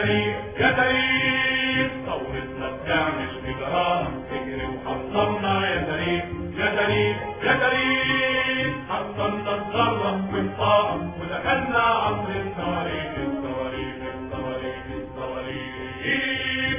تاريخ يا تاريخ ثورتنا بتعمل إجراء تجري وحصلنا يا تاريخ يا تاريخ يا تاريخ حصلنا الذرة والطاقة ودخلنا عصر الصواريخ الصواريخ الصواريخ الصواريخ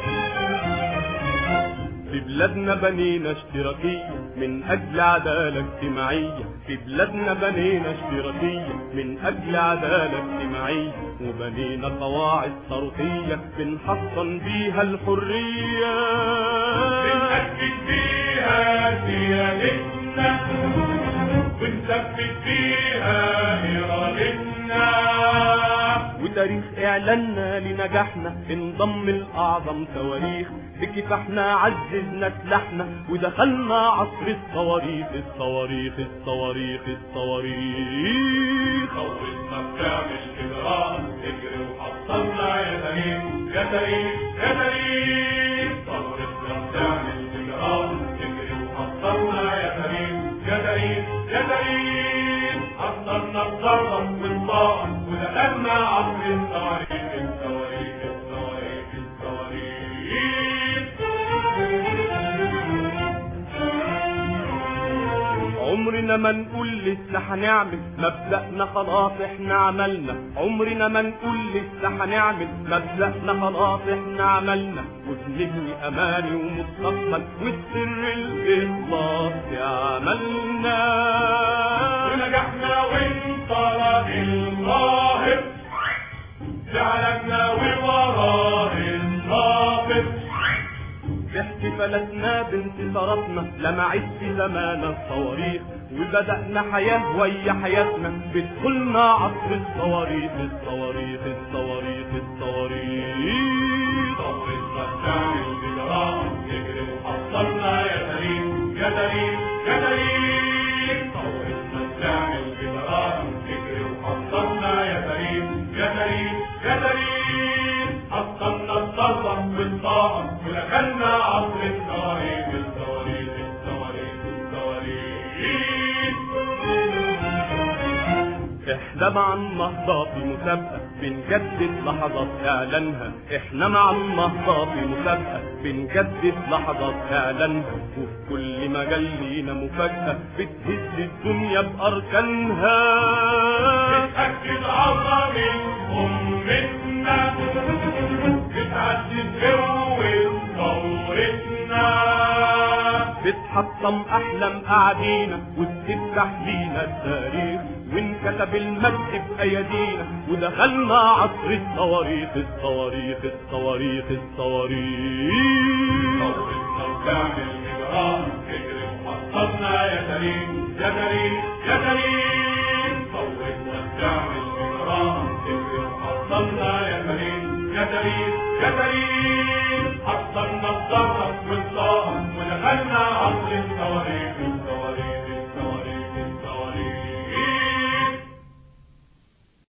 في بلادنا بنينا اشتراكية من أجل عدالة اجتماعية في بلادنا بنينا اشتراكية من أجل عدالة اجتماعية وبنينا قواعد صاروخية بنحصن بيها الحرية بنأكد فيها سيادتنا ونثبت فيها إرادتنا وتاريخ إعلاننا لنجاحنا انضم الأعظم تواريخ بكفاحنا عززنا سلاحنا ودخلنا عصر الصواريخ الصواريخ الصواريخ الصواريخ ثورتنا بتعمل إجراء تجري وحصلنا يا تاريخ يا تاريخ يا تاريخ ثورتنا بتعمل إجراء تجري وحصلنا يا تاريخ يا تاريخ يا تاريخ حصلنا الضربة والطاقة ودخلنا عصر الصواريخ الصواريخ الصواريخ الصواريخ عمرنا ما نقول لسه هنعمل مبدأنا خلاص احنا عملنا عمرنا ما نقول لسه هنعمل مبدأنا خلاص احنا عملنا وبنبني اماني ومستقبل والسر الاخلاص يا عملنا ونجحنا وانطلق القاهر جعلنا ووراه الناقص باحتفالاتنا بانتصاراتنا لمعت في زمان الصواريخ وبدأنا حياة ويا حياتنا بدخلنا عصر الصواريخ الصواريخ الصواريخ الصواريخ ثورتنا بتعمل بجراءة تجري وحصلنا يا تاريخ يا تاريخ يا تاريخ ثورتنا بتعمل بجراءة تجري وحصلنا يا تاريخ يا تاريخ يا تاريخ حصلنا الثروة والطاقة ودخلنا عصر الصواريخ الصواريخ الصواريخ الصواريخ احنا مع النهضة في مسابقة بنجدد لحظات اعلانها احنا مع النهضة في مسابقة بنجدد لحظات اعلانها وفي كل مجال لينا مفاجأة بتهز الدنيا باركانها بتأكد عظم أمتنا بتعزز قوة ثورتنا بتحطم احلام قاعدينا وبتفتح لينا التاريخ وانكتب المجد بايادينا ودخلنا عصر الصواريخ الصواريخ الصواريخ الصواريخ ثورتنا بتعمل إجراء تجري وحصلنا يا تاريخ يا تاريخ يا تاريخ ثورتنا بتعمل إجراء تجري وحصلنا يا تاريخ يا تاريخ يا تاريخ حصلنا